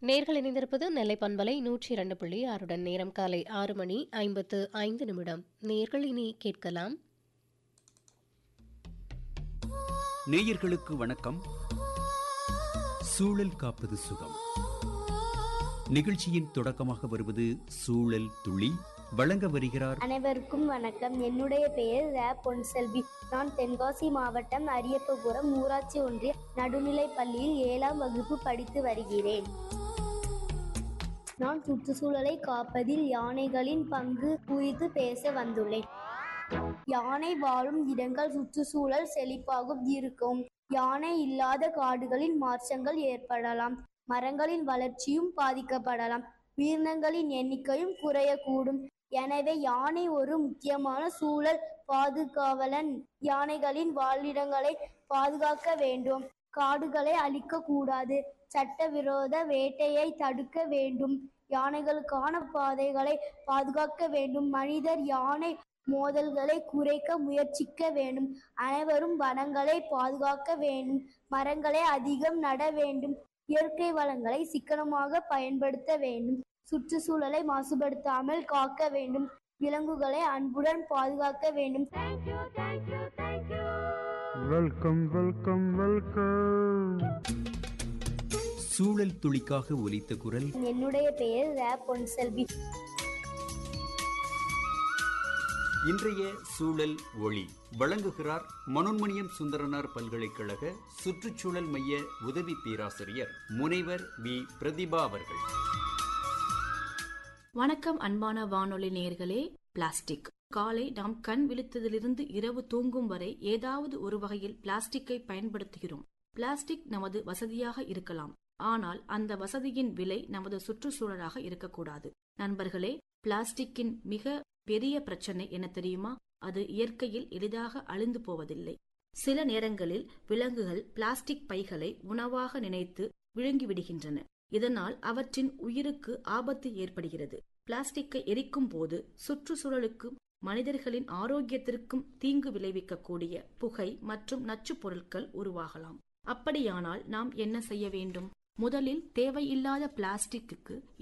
நேர்கள் இணைந்திருப்பது நெல்லை பண்பலை நூற்றி இரண்டு புள்ளி ஆறுடன் நேரம் காலை ஆறு மணி ஐம்பத்து ஐந்து நிமிடம் நேர்கள் இனி கேட்கலாம் நேயர்களுக்கு வணக்கம் சூழல் காப்பது சுகம் நிகழ்ச்சியின் தொடக்கமாக வருவது சூழல் துளி வழங்க வருகிறார் அனைவருக்கும் வணக்கம் என்னுடைய பெயர் ரே பொன்செல்வி நான் தென்காசி மாவட்டம் அரியப்பபுரம் ஊராட்சி ஒன்றிய நடுநிலைப் பள்ளியில் ஏழாம் வகுப்பு படித்து வருகிறேன் நான் சுற்றுச்சூழலை காப்பதில் யானைகளின் பங்கு குறித்து பேச வந்துள்ளேன் யானை வாழும் இடங்கள் சுற்றுச்சூழல் செழிப்பாகவும் இருக்கும் யானை இல்லாத காடுகளில் மாற்றங்கள் ஏற்படலாம் மரங்களின் வளர்ச்சியும் பாதிக்கப்படலாம் உயிரினங்களின் எண்ணிக்கையும் குறையக்கூடும் எனவே யானை ஒரு முக்கியமான சூழல் பாதுகாவலன் யானைகளின் வாழிடங்களை பாதுகாக்க வேண்டும் காடுகளை அழிக்க கூடாது சட்டவிரோத வேட்டையை தடுக்க வேண்டும் யானைகளுக்கான பாதைகளை பாதுகாக்க வேண்டும் மனிதர் யானை மோதல்களை குறைக்க முயற்சிக்க வேண்டும் அனைவரும் வனங்களை பாதுகாக்க வேண்டும் மரங்களை அதிகம் நட வேண்டும் இயற்கை வளங்களை சிக்கனமாக பயன்படுத்த வேண்டும் சுற்றுச்சூழலை மாசுபடுத்தாமல் காக்க வேண்டும் விலங்குகளை அன்புடன் பாதுகாக்க வேண்டும் வெல்கம் வெல்கம் வெல்கம் சூழல் துளிக்காக ஒலித்த குரல் என்னுடைய பெயர் ரே பொன்செல்வி இன்றைய சூழல் ஒளி வழங்குகிறார் மனோன்மணியம் சுந்தரனார் பல்கலைக்கழக சுற்றுச்சூழல் மைய உதவி பேராசிரியர் முனைவர் வி பிரதிபா அவர்கள் வணக்கம் அன்பான வானொலி நேயர்களே பிளாஸ்டிக் காலை நாம் கண் விழித்ததிலிருந்து இரவு தூங்கும் வரை ஏதாவது ஒரு வகையில் பிளாஸ்டிக்கை பயன்படுத்துகிறோம் பிளாஸ்டிக் நமது வசதியாக இருக்கலாம் ஆனால் அந்த வசதியின் விலை நமது சுற்றுச்சூழலாக இருக்கக்கூடாது நண்பர்களே பிளாஸ்டிக்கின் மிக பெரிய பிரச்சனை என்ன தெரியுமா அது இயற்கையில் எளிதாக அழிந்து போவதில்லை சில நேரங்களில் விலங்குகள் பிளாஸ்டிக் பைகளை உணவாக நினைத்து விழுங்கிவிடுகின்றன இதனால் அவற்றின் உயிருக்கு ஆபத்து ஏற்படுகிறது பிளாஸ்டிக்கை எரிக்கும் போது சுற்றுச்சூழலுக்கும் மனிதர்களின் ஆரோக்கியத்திற்கும் தீங்கு விளைவிக்கக்கூடிய புகை மற்றும் நச்சுப் பொருட்கள் உருவாகலாம் அப்படியானால் நாம் என்ன செய்ய வேண்டும் முதலில் தேவையில்லாத பிளாஸ்டிக்கு